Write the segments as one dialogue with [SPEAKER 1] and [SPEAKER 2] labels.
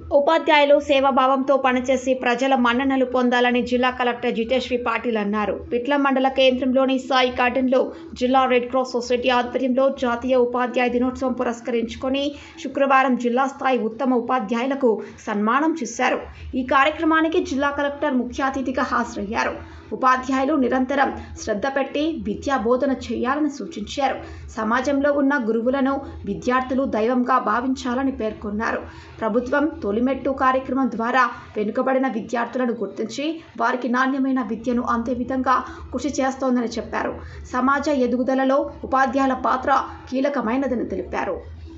[SPEAKER 1] ఉపాధ్యాయులు సేవాభావంతో పనిచేసి ప్రజల మన్ననలు పొందాలని జిల్లా కలెక్టర్ జితేశ్వరి పాటిల్ అన్నారు పిట్ల మండల కేంద్రంలోని సాయి గార్డెన్లో జిల్లా రెడ్ క్రాస్ సొసైటీ ఆధ్వర్యంలో జాతీయ ఉపాధ్యాయ దినోత్సవం పురస్కరించుకొని శుక్రవారం జిల్లా స్థాయి ఉత్తమ ఉపాధ్యాయులకు సన్మానం చేశారు ఈ కార్యక్రమానికి జిల్లా కలెక్టర్ ముఖ్య అతిథిగా హాజరయ్యారు ఉపాధ్యాయులు నిరంతరం శ్రద్ధ పెట్టి విద్యా బోధన చేయాలని సూచించారు సమాజంలో ఉన్న గురువులను విద్యార్థులు దైవంగా భావించాలని పేర్కొన్నారు ప్రభుత్వం తొలిమెట్టు కార్యక్రమం ద్వారా వెనుకబడిన విద్యార్థులను గుర్తించి వారికి నాణ్యమైన విద్యను అందే విధంగా కృషి చేస్తోందని చెప్పారు సమాజ ఎదుగుదలలో ఉపాధ్యాయుల పాత్ర కీలకమైనదని తెలిపారు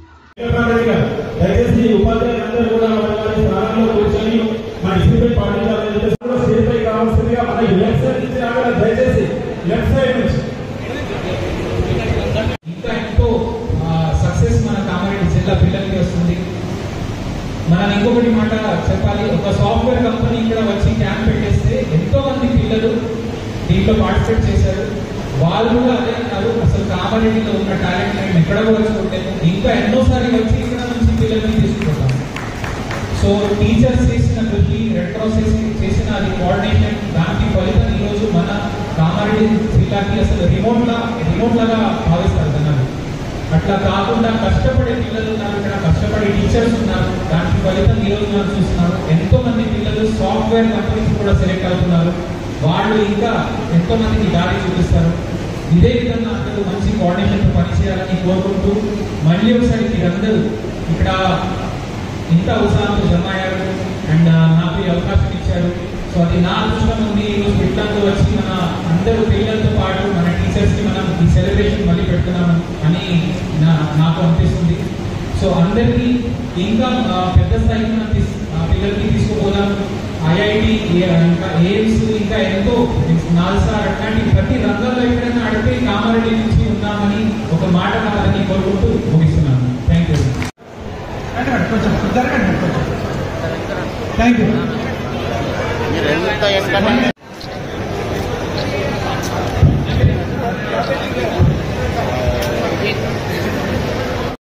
[SPEAKER 2] దయచేసి ఉపాధ్యాయులందరూ కూడా వారి వారి స్థానంలో కూర్చొని మన డిసిప్లిన్ పాటించాలని చెప్పేసి కూడా స్టేజ్ పై కావాల్సిందిగా మన లెఫ్ట్ సైడ్ నుంచి రాగలరు దయచేసి లెఫ్ట్ సైడ్ నుంచి
[SPEAKER 3] ఇంకా ఎంతో సక్సెస్ మన కామారెడ్డి జిల్లా పిల్లలకి వస్తుంది మనం ఇంకొకటి మాట చెప్పాలి ఒక సాఫ్ట్వేర్ కంపెనీ ఇక్కడ వచ్చి క్యాంప్ పెట్టేస్తే ఎంతో మంది పిల్లలు దీంట్లో పార్టిసిపేట్ చేశారు వాళ్ళు కూడా అదే అన్నారు అసలు కామారెడ్డిలో ఉన్న టాలెంట్ మేము ఎక్కడ కూడా చూడలేదు ఇంకా ఎన్నోసారి వచ్చి ఇక్కడ నుంచి పిల్లల్ని తీసుకుంటాం సో టీచర్స్ చేసిన కృషి రెడ్ క్రాస్ చేసి- చేసిన అది కోఆర్డినేషన్ దానికి ఫలితం ఈరోజు మన కామారెడ్డి జిల్లాకి అసలు రిమోట్ లా రిమోట్ లాగా భావిస్తారు జనాలు అట్లా కాకుండా కష్టపడే పిల్లలు ఉన్నారు ఇక్కడ కష్టపడే టీచర్స్ ఉన్నారు దానికి ఫలితం ఈరోజు మనం చూస్తున్నాం ఎంతో మంది పిల్లలు సాఫ్ట్వేర్ కంపెనీస్ కూడా సెలెక్ట్ అవుతున్నారు వాళ్ళు ఇంకా ఎంతో మందికి దారి చూపిస్తారు ఇదే విధంగా అందరూ మంచి కోఆర్డినేషన్ పనిచేయాలని కోరుకుంటూ మళ్ళీ ఒకసారి మీరందరూ ఇక్కడ ఇంత ఉత్సాహంతో జమ అయ్యారు అండ్ నాకు ఈ అవకాశం ఇచ్చారు సో అది నా అదృష్టం ఉంది ఈరోజు పిల్లలతో వచ్చి మన అందరూ పిల్లలతో పాటు మన టీచర్స్ కి మనం ఈ సెలబ్రేషన్ మళ్ళీ పెడుతున్నాం అని నా నాకు అనిపిస్తుంది సో అందరికీ ఇంకా ఆ, పెద్ద స్థాయికి మనం తీస్- ఆ, పిల్లలకి తీసుకుపోదాం ఐఐటి ఇంకా ఎయిమ్స్ ఇంకా ఎంతో నాల్సా అట్లాంటి ప్రతి రంగంలో ఎక్కడైనా అడిపి కామారెడ్డి నుంచి ఉన్నామని ఒక మాట కావాలని కోరుకుంటూ ముగిస్తున్నాను థ్యాంక్ యూ
[SPEAKER 4] రండి కొంచెం జరగండి కొంచెం థ్యాంక్ యూ
[SPEAKER 5] మీరు ఎంత ఎందుకంటే